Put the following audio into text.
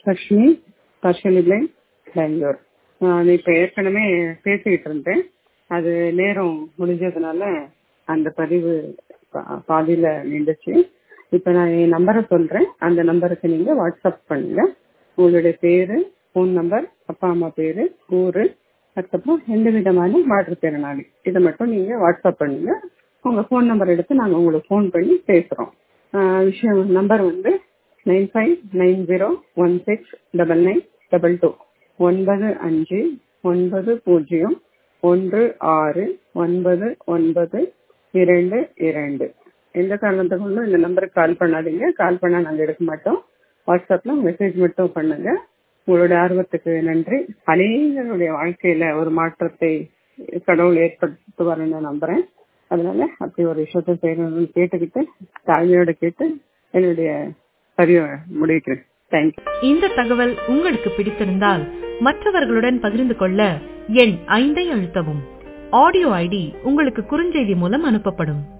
Lakshmi பர்ஷலி plain Bangalore நான் இப்போ ஏற்கனவே பேசிக்கிட்டு இருந்தேன் அது நேரம் முடிஞ்சதுனால அந்த பதிவு பா- பாதியில நின்றுச்சு இப்போ நான் என் நம்பரை சொல்றேன் அந்த நம்பருக்கு நீங்க வாட்ஸ்அப் பண்ணுங்க உங்களுடைய பேரு ஃபோன் நம்பர் அப்பா அம்மா பேரு ஊரு அதுக்கப்புறம் எந்த விதமான மாற்றுத்திறனாளி இதை மட்டும் நீங்க வாட்ஸ்அப் பண்ணுங்க உங்க ஃபோன் நம்பர் எடுத்து நாங்க உங்களுக்கு ஃபோன் பண்ணி பேசுறோம் ஆஹ் விஷயம் நம்பர் வந்து nine five nine zero one six double nine double two ஒன்பது அஞ்சு ஒன்பது பூஜ்ஜியம் ஒன்று ஆறு ஒன்பது ஒன்பது இரண்டு இரண்டு எந்த காரணத்தை கொண்டும் இந்த நம்பருக்கு கால் பண்ணாதீங்க கால் பண்ணா நாங்க எடுக்க மாட்டோம் வாட்ஸ்அப்ல மெசேஜ் மட்டும் பண்ணுங்க உங்களுடைய ஆர்வத்துக்கு நன்றி அநேகருடைய வாழ்க்கையில ஒரு மாற்றத்தை கடவுள் ஏற்படுத்துவாருன்னு நான் நம்புறேன் அதனால அப்படி ஒரு விஷயத்தை செய்யணும்னு கேட்டுக்கிட்டு தாழ்மையோட கேட்டு என்னுடைய பதிவை முடிக்கிறேன் தேங்க்யூ இந்த தகவல் உங்களுக்கு பிடித்திருந்தால் மற்றவர்களுடன் பகிர்ந்து கொள்ள எண் ஐந்தை அழுத்தவும் ஆடியோ ஐடி உங்களுக்கு குறுஞ்செய்தி மூலம் அனுப்பப்படும்